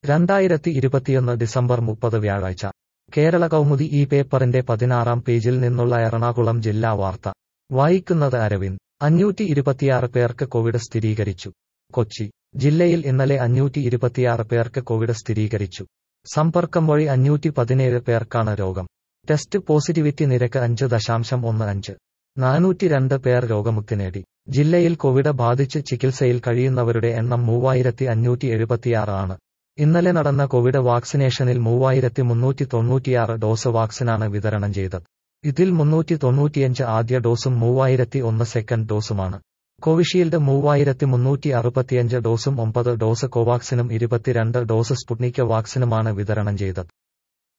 രണ്ടായിരത്തി ഇരുപത്തിയൊന്ന് ഡിസംബർ മുപ്പത് വ്യാഴാഴ്ച കേരള കൗമുദി ഈ പേപ്പറിന്റെ പതിനാറാം പേജിൽ നിന്നുള്ള എറണാകുളം ജില്ലാ വാർത്ത വായിക്കുന്നത് അരവിന്ദ് അഞ്ഞൂറ്റി ഇരുപത്തിയാറ് പേർക്ക് കോവിഡ് സ്ഥിരീകരിച്ചു കൊച്ചി ജില്ലയിൽ ഇന്നലെ അഞ്ഞൂറ്റി ഇരുപത്തിയാറ് പേർക്ക് കോവിഡ് സ്ഥിരീകരിച്ചു സമ്പർക്കം വഴി അഞ്ഞൂറ്റി പതിനേഴ് പേർക്കാണ് രോഗം ടെസ്റ്റ് പോസിറ്റിവിറ്റി നിരക്ക് അഞ്ച് ദശാംശം ഒന്ന് അഞ്ച് നാനൂറ്റി രണ്ട് പേർ രോഗമുക്തി നേടി ജില്ലയിൽ കോവിഡ് ബാധിച്ച് ചികിത്സയിൽ കഴിയുന്നവരുടെ എണ്ണം മൂവായിരത്തി അഞ്ഞൂറ്റി എഴുപത്തിയാറ് ആണ് ഇന്നലെ നടന്ന കോവിഡ് വാക്സിനേഷനിൽ മൂവായിരത്തി മുന്നൂറ്റി തൊണ്ണൂറ്റിയാറ് ഡോസ് വാക്സിനാണ് വിതരണം ചെയ്തത് ഇതിൽ മുന്നൂറ്റി തൊണ്ണൂറ്റിയഞ്ച് ആദ്യ ഡോസും മൂവായിരത്തി ഒന്ന് സെക്കൻഡ് ഡോസുമാണ് കോവിഷീൽഡ് മൂവായിരത്തി മുന്നൂറ്റി അറുപത്തിയഞ്ച് ഡോസും ഒമ്പത് ഡോസ് കോവാക്സിനും ഇരുപത്തിരണ്ട് ഡോസ് സ്പുട്നിക് വാക്സിനുമാണ് വിതരണം ചെയ്തത്